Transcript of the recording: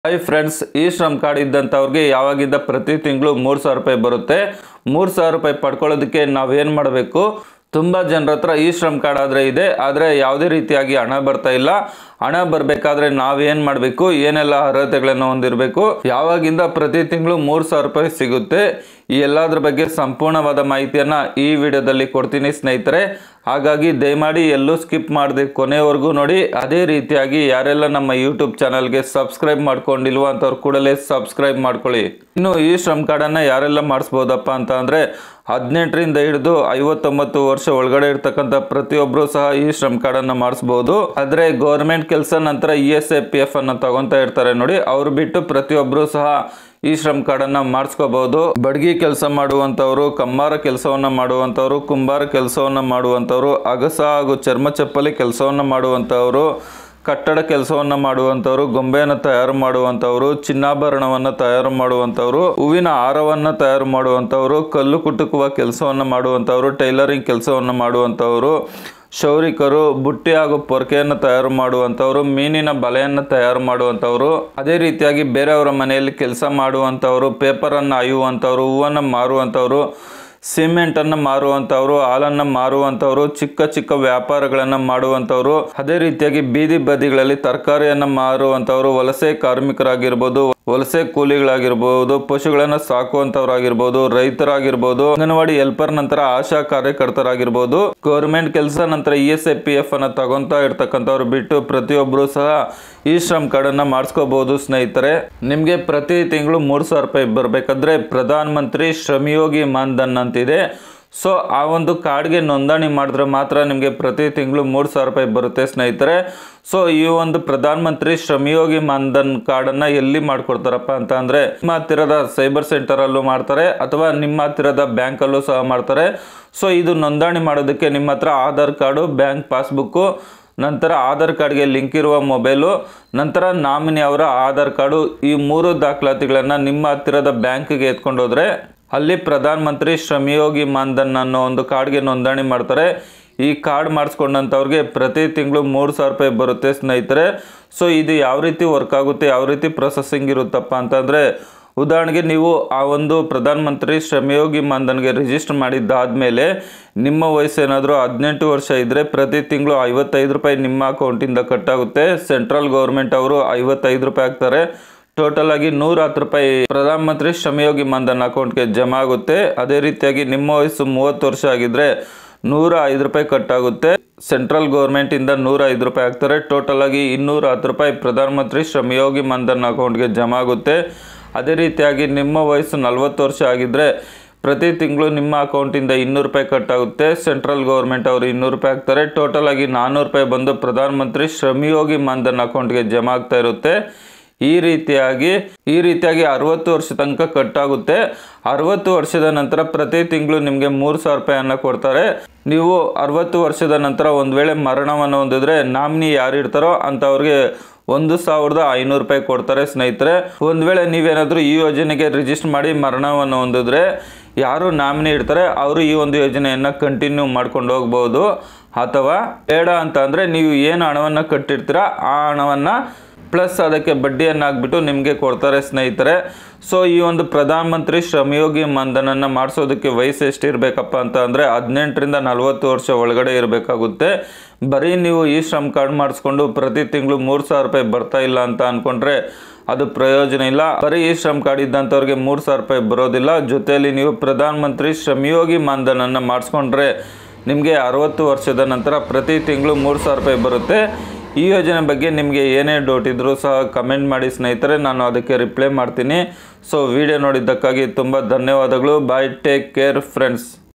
hi friends ಈ Shram card ಇದ್ದಂಥವ್ರಿಗೆ ಯಾವಾಗಿಂದ ಪ್ರತಿ ತಿಂಗಳು ಮೂರು ಸಾವಿರ ರೂಪಾಯಿ ಬರುತ್ತೆ ಮೂರು ಸಾವಿರ ರೂಪಾಯಿ ಪಡ್ಕೊಳ್ಳೋದಕ್ಕೆ ನಾವೇನು ಮಾಡಬೇಕು ತುಂಬ ಜನರ ಹತ್ರ ಈ ಶ್ರಮ್ ಕಾರ್ಡ್ ಆದರೆ ಇದೆ ಆದರೆ ಯಾವುದೇ ರೀತಿಯಾಗಿ ಹಣ ಬರ್ತಾ ಇಲ್ಲ ಹಣ ಬರಬೇಕಾದ್ರೆ ನಾವೇನು ಮಾಡಬೇಕು ಏನೆಲ್ಲ ಅರ್ಹತೆಗಳನ್ನು ಹೊಂದಿರಬೇಕು ಯಾವಾಗಿಂದ ಪ್ರತಿ ತಿಂಗಳು ಮೂರು ಸಾವಿರ ರೂಪಾಯಿ ಸಿಗುತ್ತೆ ಈ ಎಲ್ಲದ್ರ ಬಗ್ಗೆ ಸಂಪೂರ್ಣವಾದ ಮಾಹಿತಿಯನ್ನು ಈ ವಿಡಿಯೋದಲ್ಲಿ ಕೊಡ್ತೀನಿ ಸ್ನೇಹಿತರೆ ಹಾಗಾಗಿ ದಯಮಾಡಿ ಎಲ್ಲೂ ಸ್ಕಿಪ್ ಮಾಡದೆ ಕೊನೆವರೆಗೂ ನೋಡಿ ಅದೇ ರೀತಿಯಾಗಿ ಯಾರೆಲ್ಲ ನಮ್ಮ ಯೂಟ್ಯೂಬ್ ಚಾನಲ್ಗೆ ಸಬ್ಸ್ಕ್ರೈಬ್ ಮಾಡ್ಕೊಂಡಿಲ್ವೋ ಅಂಥವ್ರು ಕೂಡಲೇ ಸಬ್ಸ್ಕ್ರೈಬ್ ಮಾಡ್ಕೊಳ್ಳಿ ಇನ್ನು ಈ ಶ್ರಮ್ ಕಾರ್ಡನ್ನು ಯಾರೆಲ್ಲ ಮಾಡಿಸ್ಬೋದಪ್ಪ ಅಂತ ಅಂದರೆ ಹದಿನೆಂಟರಿಂದ ಹಿಡಿದು ಐವತ್ತೊಂಬತ್ತು ವರ್ಷ ಒಳಗಡೆ ಇರ್ತಕ್ಕಂಥ ಪ್ರತಿಯೊಬ್ಬರು ಸಹ ಈ ಶ್ರಮ್ ಕಾರ್ಡನ್ನು ಮಾಡಿಸ್ಬೋದು ಆದರೆ ಗೌರ್ಮೆಂಟ್ ಕೆಲಸ ನಂತರ E S I P F ಅನ್ನು ತಗೊಂತಾ ಇರ್ತಾರೆ ನೋಡಿ ಅವ್ರು ಬಿಟ್ಟು ಪ್ರತಿಯೊಬ್ಬರು ಸಹ ಈ ಶ್ರಮ್ ಕಾರ್ಡನ್ನ ಮಾಡಿಸ್ಕೋಬಹುದು ಬಡ್ಗಿ ಕೆಲಸ ಮಾಡುವಂಥವ್ರು ಕಮ್ಮಾರ ಕೆಲಸವನ್ನ ಮಾಡುವಂಥವ್ರು ಕುಂಬಾರ ಕೆಲಸವನ್ನ ಮಾಡುವಂಥವ್ರು ಅಗಸ ಹಾಗೂ ಚರ್ಮ ಚಪ್ಪಲಿ ಕೆಲಸವನ್ನ ಮಾಡುವಂಥವ್ರು ಕಟ್ಟಡ ಕೆಲಸವನ್ನ ಮಾಡುವಂಥವ್ರು ಗೊಂಬೆಯನ್ನು ತಯಾರು ಮಾಡುವಂಥವ್ರು ಚಿನ್ನಾಭರಣವನ್ನು ತಯಾರು ಮಾಡುವಂಥವ್ರು ಹೂವಿನ ಹಾರವನ್ನು ತಯಾರು ಮಾಡುವಂಥವ್ರು ಕಲ್ಲು ಕುಟುಕುವ ಕೆಲಸವನ್ನು ಮಾಡುವಂಥವ್ರು ಟೈಲರಿಂಗ್ ಕೆಲಸವನ್ನು ಮಾಡುವಂಥವ್ರು ಕ್ಷೌರಿಕರು ಬುಟ್ಟಿ ಹಾಗೂ ಪೊರ್ಕೆಯನ್ನು ತಯಾರು ಮಾಡುವಂಥವ್ರು ಮೀನಿನ ಬಲೆಯನ್ನು ತಯಾರು ಮಾಡುವಂಥವ್ರು ಅದೇ ರೀತಿಯಾಗಿ ಬೇರೆಯವರ ಮನೆಯಲ್ಲಿ ಕೆಲಸ ಮಾಡುವಂಥವ್ರು ಪೇಪರನ್ನು ಆಯುವಂಥವ್ರು ಹೂವನ್ನು ಮಾರುವಂಥವ್ರು ಸಿಮೆಂಟನ್ನು ಮಾರುವಂಥವ್ರು ಹಾಲನ್ನು ಮಾರುವಂಥವ್ರು ಚಿಕ್ಕ ಚಿಕ್ಕ ವ್ಯಾಪಾರಗಳನ್ನು ಮಾಡುವಂಥವ್ರು ಅದೇ ರೀತಿಯಾಗಿ ಬೀದಿ ಬದಿಗಳಲ್ಲಿ ತರಕಾರಿಯನ್ನು ಮಾರುವಂಥವ್ರು ವಲಸೆ ಕಾರ್ಮಿಕರಾಗಿರ್ಬೋದು ವಲಸೆ ಕೂಲಿಗಳಾಗಿರ್ಬೋದು ಪಶುಗಳನ್ನು ಸಾಕುವಂಥವ್ರಾಗಿರ್ಬೋದು ರೈತರಾಗಿರ್ಬೋದು ಅಂಗನವಾಡಿ ಹೆಲ್ಪರ್ ನಂತರ ಆಶಾ ಕಾರ್ಯಕರ್ತರಾಗಿರ್ಬೋದು ಗೌರ್ಮೆಂಟ್ ಕೆಲಸ ನಂತರ E S I P F ಅನ್ನು ತಗೊಂತಾ ಇರ್ತಕ್ಕಂಥವ್ರು ಬಿಟ್ಟು ಪ್ರತಿಯೊಬ್ಬರು ಸಹ ಈ ಶ್ರಮ್ ಕಾರ್ಡನ್ನು ಮಾಡಿಸ್ಕೋಬಹುದು ಸ್ನೇಹಿತರೆ ನಿಮಗೆ ಪ್ರತಿ ತಿಂಗಳು ಮೂರು ಸಾವಿರ ರೂಪಾಯಿ ಬರಬೇಕಾದ್ರೆ ಪ್ರಧಾನ ಮಂತ್ರಿ ಶ್ರಮಯೋಗಿ ಮಾನ್ಧನ್ ಅಂತಿದೆ ಸೊ ಆ ಒಂದು ಕಾರ್ಡ್ಗೆ ನೋಂದಣಿ ಮಾಡಿದ್ರೆ ಮಾತ್ರ ನಿಮಗೆ ಪ್ರತಿ ತಿಂಗಳು ಮೂರು ಸಾವಿರ ರೂಪಾಯಿ ಬರುತ್ತೆ ಸ್ನೇಹಿತರೆ ಸೊ ಈ ಒಂದು ಪ್ರಧಾನ ಮಂತ್ರಿ ಶ್ರಮಯೋಗಿ ಮಾನ್ಧನ್ ಕಾರ್ಡನ್ನು ಎಲ್ಲಿ ಮಾಡ್ಕೊಡ್ತಾರಪ್ಪ ಅಂತ ಅಂದರೆ ನಿಮ್ಮ ಹತ್ತಿರದ ಸೈಬರ್ ಸೆಂಟರಲ್ಲೂ ಮಾಡ್ತಾರೆ ಅಥವಾ ನಿಮ್ಮ ಹತ್ತಿರದ ಬ್ಯಾಂಕಲ್ಲೂ ಸಹ ಮಾಡ್ತಾರೆ ಸೊ ಇದು ನೋಂದಣಿ ಮಾಡೋದಕ್ಕೆ ನಿಮ್ಮ ಹತ್ರ ಆಧಾರ್ ಕಾರ್ಡು ಬ್ಯಾಂಕ್ ಪಾಸ್ಬುಕ್ಕು ನಂತರ ಆಧಾರ್ ಕಾರ್ಡ್ಗೆ ಲಿಂಕ್ ಇರುವ ಮೊಬೈಲು ನಂತರ ನಾಮಿನಿ ಅವರ ಆಧಾರ್ ಕಾರ್ಡು ಈ ಮೂರು ದಾಖಲಾತಿಗಳನ್ನು ನಿಮ್ಮ ಹತ್ತಿರದ ಬ್ಯಾಂಕ್ಗೆ ಎತ್ಕೊಂಡು ಹೋದರೆ ಅಲ್ಲಿ ಪ್ರಧಾನ ಮಂತ್ರಿ ಶ್ರಮಯೋಗಿ ಮಾನ್ಧನ್ ಅನ್ನೋ ಒಂದು ಕಾರ್ಡ್ಗೆ ನೋಂದಣಿ ಮಾಡ್ತಾರೆ ಈ ಕಾರ್ಡ್ ಮಾಡಿಸ್ಕೊಂಡಂಥವ್ರಿಗೆ ಪ್ರತಿ ತಿಂಗಳು ಮೂರು ಸಾವಿರ ರೂಪಾಯಿ ಬರುತ್ತೆ ಸ್ನೇಹಿತರೆ ಸೊ ಇದು ಯಾವ ರೀತಿ ವರ್ಕ್ ಆಗುತ್ತೆ ಯಾವ ರೀತಿ ಪ್ರೊಸೆಸಿಂಗ್ ಇರುತ್ತಪ್ಪ ಅಂತಂದರೆ ಉದಾಹರಣೆಗೆ ನೀವು ಆ ಒಂದು ಪ್ರಧಾನ ಮಂತ್ರಿ ಶ್ರಮಯೋಗಿ ಮಾನ್ಧನ್ಗೆ ರಿಜಿಸ್ಟರ್ ಮಾಡಿದ್ದಾದಮೇಲೆ ನಿಮ್ಮ ವಯಸ್ಸೇನಾದರೂ ಹದಿನೆಂಟು ವರ್ಷ ಇದ್ದರೆ ಪ್ರತಿ ತಿಂಗಳು ಐವತ್ತೈದು ರೂಪಾಯಿ ನಿಮ್ಮ ಅಕೌಂಟಿಂದ ಕಟ್ಟಾಗುತ್ತೆ ಸೆಂಟ್ರಲ್ ಗೌರ್ಮೆಂಟ್ ಅವರು ಐವತ್ತೈದು ರೂಪಾಯಿ ಹಾಕ್ತಾರೆ ಟೋಟಲ್ ಆಗಿ ನೂರ ಹತ್ತು ರೂಪಾಯಿ ಪ್ರಧಾನ ಮಂತ್ರಿ ಶ್ರಮಯೋಗಿ ಮಾನ್ಧನ್ ಅಕೌಂಟ್ಗೆ ಜಮಾ ಆಗುತ್ತೆ ಅದೇ ರೀತಿಯಾಗಿ ನಿಮ್ಮ ವಯಸ್ಸು ಮೂವತ್ತು ವರ್ಷ ಆಗಿದ್ರೆ ನೂರ ಐದು ರೂಪಾಯಿ ಕಟ್ಟಾಗುತ್ತೆ ಸೆಂಟ್ರಲ್ ಗೌರ್ಮೆಂಟಿಂದ ನೂರ ಐದು ರೂಪಾಯಿ ಹಾಕ್ತಾರೆ ಟೋಟಲ್ ಆಗಿ ಇನ್ನೂರ ಹತ್ತು ರೂಪಾಯಿ ಪ್ರಧಾನ ಮಂತ್ರಿ ಶ್ರಮಯೋಗಿ ಮಾನ್ಧನ್ ಅಕೌಂಟ್ಗೆ ಜಮಾ ಆಗುತ್ತೆ ಅದೇ ರೀತಿಯಾಗಿ ನಿಮ್ಮ ವಯಸ್ಸು ನಲವತ್ತು ವರ್ಷ ಆಗಿದ್ದರೆ ಪ್ರತಿ ತಿಂಗಳು ನಿಮ್ಮ ಅಕೌಂಟಿಂದ ಇನ್ನೂರು ರೂಪಾಯಿ ಕಟ್ಟಾಗುತ್ತೆ ಸೆಂಟ್ರಲ್ ಗೌರ್ಮೆಂಟ್ ಅವರು ಇನ್ನೂರು ರೂಪಾಯಿ ಹಾಕ್ತಾರೆ ಟೋಟಲ್ ಆಗಿ ನಾನ್ನೂರು ರೂಪಾಯಿ ಬಂದು ಪ್ರಧಾನ ಮಂತ್ರಿ ಶ್ರಮಯೋಗಿ ಮಾನ್ಧನ್ ಅಕೌಂಟ್ಗೆ ಜಮಾ ಆಗ್ತಾ ಇರುತ್ತೆ ಈ ರೀತಿಯಾಗಿ ಈ ರೀತಿಯಾಗಿ ಅರವತ್ತು ವರ್ಷ ತನಕ ಕಟ್ಟಾಗುತ್ತೆ ಅರವತ್ತು ವರ್ಷದ ನಂತರ ಪ್ರತಿ ತಿಂಗಳು ನಿಮಗೆ ಮೂರು ಸಾವಿರ ರೂಪಾಯಿಯನ್ನು ಕೊಡ್ತಾರೆ ನೀವು ಅರವತ್ತು ವರ್ಷದ ನಂತರ ಒಂದು ವೇಳೆ ಮರಣವನ್ನು ಹೊಂದಿದ್ರೆ ನಾಮಿನಿ ಯಾರು ಇರ್ತಾರೋ ಅಂಥವ್ರಿಗೆ ಒಂದು ಸಾವಿರದ ಐನೂರು ರೂಪಾಯಿ ಕೊಡ್ತಾರೆ ಸ್ನೇಹಿತರೆ ಒಂದು ವೇಳೆ ನೀವೇನಾದರೂ ಈ ಯೋಜನೆಗೆ ರಿಜಿಸ್ಟರ್ ಮಾಡಿ ಮರಣವನ್ನು ಹೊಂದಿದ್ರೆ ಯಾರು ನಾಮಿನಿ ಇರ್ತಾರೆ ಅವರು ಈ ಒಂದು ಯೋಜನೆಯನ್ನು ಕಂಟಿನ್ಯೂ ಮಾಡ್ಕೊಂಡು ಹೋಗ್ಬೋದು ಅಥವಾ ಬೇಡ ಅಂತ ಅಂದರೆ ನೀವು ಏನು ಹಣವನ್ನು ಕಟ್ಟಿರ್ತೀರ ಆ ಹಣವನ್ನು ಪ್ಲಸ್ ಅದಕ್ಕೆ ಬಡ್ಡಿಯನ್ನು ಹಾಕ್ಬಿಟ್ಟು ನಿಮಗೆ ಕೊಡ್ತಾರೆ ಸ್ನೇಹಿತರೆ ಸೊ ಈ ಒಂದು ಪ್ರಧಾನ ಮಂತ್ರಿ ಶ್ರಮಯೋಗಿ ಮಾನ್ಧನನ್ನು ಮಾಡಿಸೋದಕ್ಕೆ ವಯಸ್ಸು ಎಷ್ಟಿರಬೇಕಪ್ಪ ಅಂತ ಅಂದರೆ ಹದಿನೆಂಟರಿಂದ ನಲವತ್ತು ವರ್ಷ ಒಳಗಡೆ ಇರಬೇಕಾಗುತ್ತೆ ಬರೀ ನೀವು ಈ ಶ್ರಮ್ ಕಾರ್ಡ್ ಮಾಡಿಸ್ಕೊಂಡು ಪ್ರತಿ ತಿಂಗಳು ಮೂರು ಸಾವಿರ ರೂಪಾಯಿ ಬರ್ತಾ ಇಲ್ಲ ಅಂತ ಅಂದ್ಕೊಂಡ್ರೆ ಅದು ಪ್ರಯೋಜನ ಇಲ್ಲ ಬರೀ ಈ ಶ್ರಮ್ ಕಾರ್ಡ್ ಇದ್ದಂಥವ್ರಿಗೆ ಮೂರು ಸಾವಿರ ರೂಪಾಯಿ ಬರೋದಿಲ್ಲ ಜೊತೆಯಲ್ಲಿ ನೀವು ಪ್ರಧಾನ ಮಂತ್ರಿ ಶ್ರಮಯೋಗಿ ಮಾನ್ಧನನ್ನು ಮಾಡಿಸ್ಕೊಂಡ್ರೆ ನಿಮಗೆ ಅರವತ್ತು ವರ್ಷದ ನಂತರ ಪ್ರತಿ ತಿಂಗಳು ಮೂರು ಸಾವಿರ ರೂಪಾಯಿ ಬರುತ್ತೆ ಈ ಯೋಜನೆ ಬಗ್ಗೆ ನಿಮಗೆ ಏನೇ ಡೌಟ್ ಇದ್ದರೂ ಸಹ ಕಮೆಂಟ್ ಮಾಡಿ ಸ್ನೇಹಿತರೆ ನಾನು ಅದಕ್ಕೆ ರಿಪ್ಲೈ ಮಾಡ್ತೀನಿ ಸೊ ವಿಡಿಯೋ ನೋಡಿದ್ದಕ್ಕಾಗಿ ತುಂಬ ಧನ್ಯವಾದಗಳು ಬಾಯ್ ಟೇಕ್ ಕೇರ್ ಫ್ರೆಂಡ್ಸ್